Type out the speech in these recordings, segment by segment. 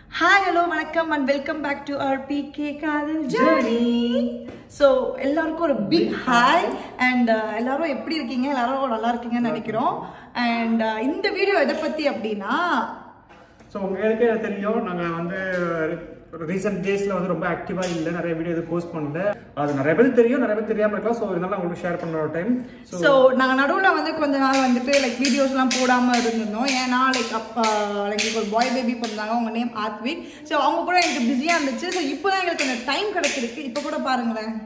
Hi hello வணக்கம் and welcome back to our PK காதல் journey so எல்லாருக்கும் ஒரு பிக் ஹாய் அண்ட் எல்லாரும் எப்படி இருக்கீங்க எல்லாரும் நல்லா இருக்கீங்கன்னு நினைக்கிறோம் அண்ட் இந்த வீடியோ எதை பற்றி அப்படின்னா ஸோ உங்களுக்கே தெரியும் நாங்கள் வந்து ரீசெண்ட் டேஸில் வந்து ரொம்ப ஆக்டிவாக இல்லை நிறைய வீடியோ இது போஸ்ட் பண்ணல அது நிறைய பேருக்கு தெரியும் நிறைய பேர் தெரியாமல் இருக்கலாம் ஸோ இதனால உங்களுக்கு ஷேர் பண்ண ஒரு டைம் ஸோ ஸோ நாங்கள் நடுவில் வந்து கொஞ்ச நாள் வந்துட்டு லைக் வீடியோஸ்லாம் போடாமல் இருந்திருந்தோம் ஏன்னா லைக் அப்பா லைக் ஒரு பாய் பேபி பிறந்தாங்க அவங்க நேம் ஆத்விக் ஸோ அவங்க கூட எனக்கு பிஸியாக இருந்துச்சு ஸோ இப்போ தான் எங்களுக்கு அந்த டைம் கிடைச்சிருக்கு இப்போ கூட பாருங்களேன்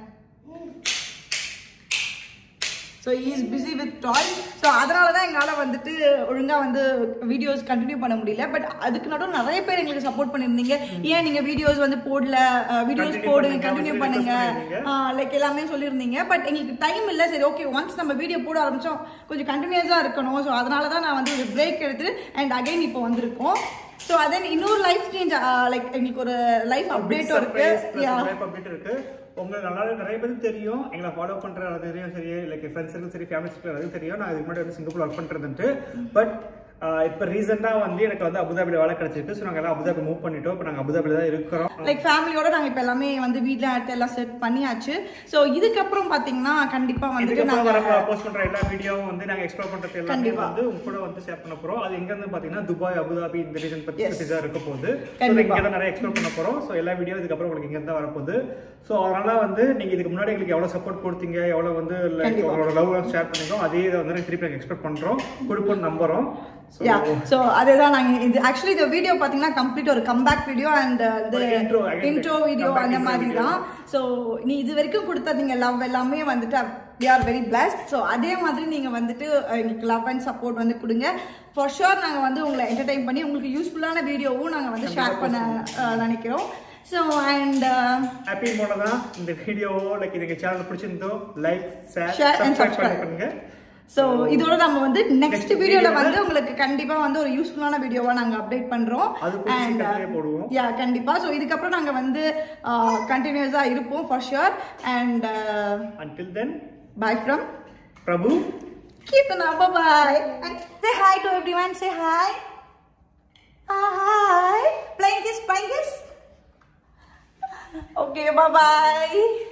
so is busy with toy so அதனால தான் எங்களால் வந்துட்டு ஒழுங்காக வந்து வீடியோஸ் கண்டினியூ பண்ண முடியல பட் அதுக்கு நடுவில் நிறைய பேர் எங்களுக்கு சப்போர்ட் பண்ணியிருந்தீங்க ஏன் நீங்கள் வீடியோஸ் வந்து போடல வீடியோஸ் Continue போடுங்க பண்ணுங்க, கண்டினியூ request பண்ணுங்க பண்ணியிருந்தீங்க. லைக் எல்லாமே சொல்லியிருந்தீங்க பட் எங்களுக்கு டைம் இல்லை சரி ஓகே ஒன்ஸ் நம்ம வீடியோ போட ஆரம்பிச்சோம் கொஞ்சம் கண்டினியூஸாக இருக்கணும் ஸோ அதனால தான் நான் வந்து ஒரு பிரேக் எடுத்து அண்ட் அகைன் இப்போ வந்திருக்கோம் ஸோ அதன் இன்னொரு லைஃப் சேஞ்ச் லைக் எங்களுக்கு ஒரு லைஃப் அப்டேட்டும் இருக்கு யா அப்டேட் இருக்கு உங்களுக்கு நல்லா நிறைய பேருக்கு தெரியும் எங்களை ஃபாலோ பண்ற அது தெரியும் சரி லைக் ஃப்ரெண்ட்ஸ் சரி சரி ஃபேமிலி சர்க்கிள் அது தெரியும் நான் இதுக்கு முன்னாடி வந்து சிங்கப்பூர் ஒர்க் பண்றதுன்ட்டு பட் இப்போ ரீசெண்டாக வந்து எனக்கு வந்து அபுதாபியில் வேலை கிடைச்சிருக்கு ஸோ நாங்கள் எல்லாம் அபுதாபி மூவ் பண்ணிட்டோம் இப்போ நாங்கள் அபுதாபியில் தான் இருக்கிறோம் லைக் ஃபேமிலியோட நாங்கள் இப்போ எல்லாமே வந்து வீட்டில் அடுத்து எல்லாம் செட் பண்ணியாச்சு ஸோ இதுக்கப்புறம் பார்த்தீங்கன்னா கண்டிப்பாக வந்துட்டு இதுக்கப்புறம் நாங்கள் வர போஸ்ட் பண்ற எல்லா வீடியோவும் வந்து நாங்க எக்ஸ்ப்ளோர் பண்றது எல்லாமே கண்டிப்பா. வந்து உங்க கூட வந்து ஷேர் பண்ண போறோம் அது எங்க இருந்து பாத்தீங்கன்னா துபாய் அபுதாபி இந்த ரீஜன் பத்தி Yes. பத்தி தான் இருக்க போகுது கண்டிப்பா. இங்க தான் நிறைய எக்ஸ்ப்ளோர் பண்ண போறோம் சோ எல்லா வீடியோ இதுக்கப்புறம் உங்களுக்கு இங்க இருந்து வரப்போகுது சோ அதனால வந்து நீங்க இதுக்கு முன்னாடி எங்களுக்கு எவ்வளவு சப்போர்ட் கொடுத்தீங்க எவ்வளவு வந்து like கண்டிப்பா. உங்களோட லவ் ஷேர் பண்ணீங்க அதே இதை வந்து நாங்க திருப்பி நாங்க எக்ஸ்பெக்ட் பண்றோம் கொடுப்போம் நம்புறோம் So, யா ஸோ அதுதான் நாங்கள் இது ஆக்சுவலி இந்த வீடியோ பார்த்தீங்கன்னா கம்ப்ளீட் ஒரு கம்பேக் வீடியோ அண்ட் இந்த ஒரு intro, again, intro video comeback அந்த intro மாதிரி video. தான் ஸோ நீ இது வரைக்கும் கொடுத்த நீங்கள் லவ் எல்லாமே வந்துட்டு we are very blessed so அதே மாதிரி நீங்கள் வந்துட்டு அஹ், எங்களுக்கு லவ் அண்ட் சப்போர்ட் வந்து கொடுங்க ஃபார் ஷுர் நாங்கள் வந்து உங்களை என்டர்டைன் பண்ணி உங்களுக்கு யூஸ்ஃபுல்லான வீடியோவும் நாங்கள் வந்து ஷேர் பண்ண அஹ், நினைக்கிறோம் ஸோ அண்ட் ஹாப்பி மோட தான் இந்த வீடியோ லைக் இது எங்க சேனல் பிடிச்சிருந்தோ like share Share and subscribe subscribe. பண்ணுங்க ஸோ இதோட நம்ம வந்து நெக்ஸ்ட் Next வீடியோல video ல வந்து உங்களுக்கு கண்டிப்பா வந்து ஒரு யூஸ்ஃபுல்லான வீடியோவா நாங்க அப்டேட் பண்றோம் அது கூட சீக்கிரத்திலே போடுவோம். யா கண்டிப்பா ஸோ இதுக்கப்புறம் நாங்க வந்து கண்டினியூஸா இருப்போம் for sure and until then bye from Prabhu Keerthana bye and say hi to everyone say hi hi flying kiss flying kiss okay bye